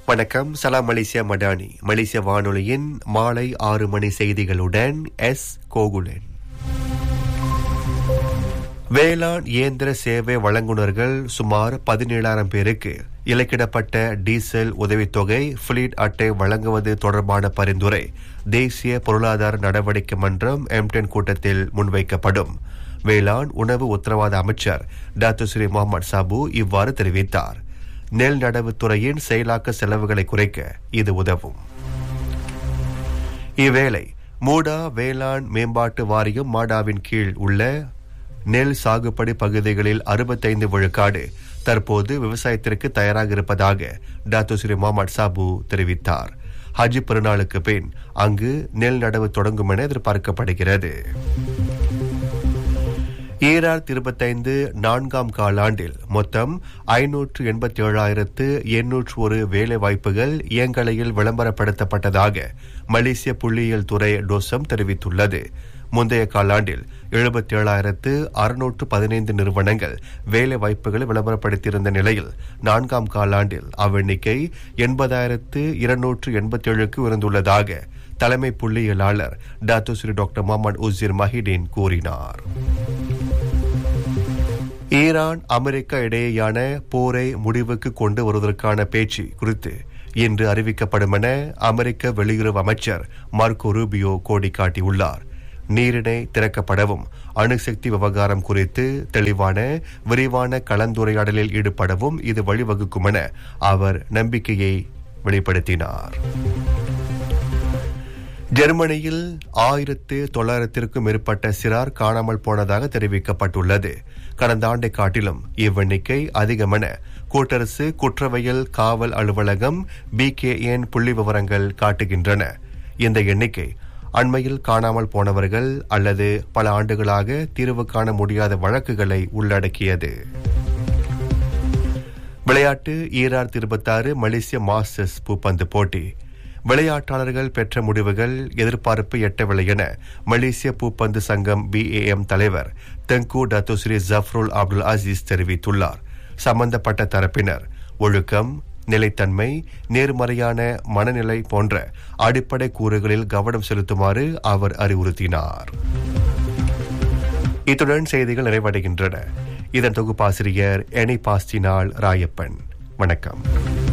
வணக்கம் சலாம் மலேசியா மடானி மலேசிய வானொலியின் மாலை ஆறு மணி செய்திகளுடன் எஸ் கோகுலன் வேளாண் இயந்திர சேவை வழங்குனர்கள் சுமார் பதினேழாயிரம் பேருக்கு இலக்கிடப்பட்ட டீசல் உதவித்தொகை ஃபிளீட் அட்டை வழங்குவது தொடர்பான பரிந்துரை தேசிய பொருளாதார நடவடிக்கை மன்றம் எம்டென் கூட்டத்தில் முன்வைக்கப்படும் வேளாண் உணவு உத்தரவாத அமைச்சர் டாக்டர் ஸ்ரீ முகமது சாபு இவ்வாறு தெரிவித்தார் நெல் நடவு துறையின் செயலாக்க செலவுகளை குறைக்க இது உதவும் இவ்வேளை மூடா வேளாண் மேம்பாட்டு வாரியம் மாடாவின் கீழ் உள்ள நெல் சாகுபடி பகுதிகளில் அறுபத்தைந்து விழுக்காடு தற்போது விவசாயத்திற்கு தயாராக இருப்பதாக டாக்டர் ஸ்ரீ முகமது சாபு தெரிவித்தார் ஹஜ் பெருநாளுக்கு பின் அங்கு நெல் நடவு தொடங்கும் என எதிர்பார்க்கப்படுகிறது ஈராயிரத்தி இருபத்தைந்து நான்காம் காலாண்டில் மொத்தம் ஐநூற்று எண்பத்தி ஏழாயிரத்து எண்ணூற்று ஒரு வேலை வாய்ப்புகள் இயங்கலையில் விளம்பரப்படுத்தப்பட்டதாக மலேசிய புள்ளியியல் துறை டோசம் தெரிவித்துள்ளது முந்தைய காலாண்டில் எழுபத்தி ஏழாயிரத்து அறுநூற்று பதினைந்து நிறுவனங்கள் வேலை வாய்ப்புகளை விளம்பரப்படுத்தியிருந்த நிலையில் நான்காம் காலாண்டில் அவ்வெண்ணிக்கை எண்பதாயிரத்து இருநூற்று எண்பத்தி ஏழுக்கு உயர்ந்துள்ளதாக தலைமை புள்ளியியலாளர் doctor Sri doctor Mohamed Uzir Mahidin கூறினார் ஈரான் அமெரிக்கா இடையேயான போரை முடிவுக்கு கொண்டு வருவதற்கான பேச்சு குறித்து இன்று அறிவிக்கப்படும் என அமெரிக்க வெளியுறவு அமைச்சர் மார்க்கோ ரூபியோ கோடி காட்டியுள்ளார் நீரிணை திறக்கப்படவும் அணுசக்தி விவகாரம் குறித்து தெளிவான விரிவான கலந்துரையாடலில் ஈடுபடவும் இது வழிவகுக்கும் என அவர் நம்பிக்கையை வெளிப்படுத்தினார் ஜெர்மனியில் ஆயிரத்து தொள்ளாயிரத்திற்கும் மேற்பட்ட சிறார் காணாமல் போனதாக தெரிவிக்கப்பட்டுள்ளது கடந்த ஆண்டை காட்டிலும் இவ்வெண்ணிக்கை அதிகமென கூட்டரசு குற்றவியல் காவல் அலுவலகம் பி கே என் புள்ளி விவரங்கள் காட்டுகின்றன இந்த எண்ணிக்கை அண்மையில் காணாமல் போனவர்கள் அல்லது பல ஆண்டுகளாக தீர்வு காண முடியாத வழக்குகளை உள்ளடக்கியது விளையாட்டு ஈராயிரத்தி இருபத்தாறு மலேசிய மாஸ்டர்ஸ் பூப்பந்து போட்டி விளையாட்டாளர்கள் பெற்ற முடிவுகள் எதிர்பார்ப்பு எட்டவில்லை என மலேசிய பூப்பந்து சங்கம் பிஏஎம் தலைவர் Tengku Datuk Seri Zafrul Abdul Aziz தெரிவித்துள்ளார் சம்பந்தப்பட்ட தரப்பினர் ஒழுக்கம் நிலைத்தன்மை நேர்மறையான மனநிலை போன்ற அடிப்படை கூறுகளில் கவனம் செலுத்துமாறு அவர் அறிவுறுத்தினார் இத்துடன் செய்திகள் நிறைவடைகின்றன இதன் தொகுப்பாசிரியர் எனி பாஸ்டினால் ராயப்பன் வணக்கம்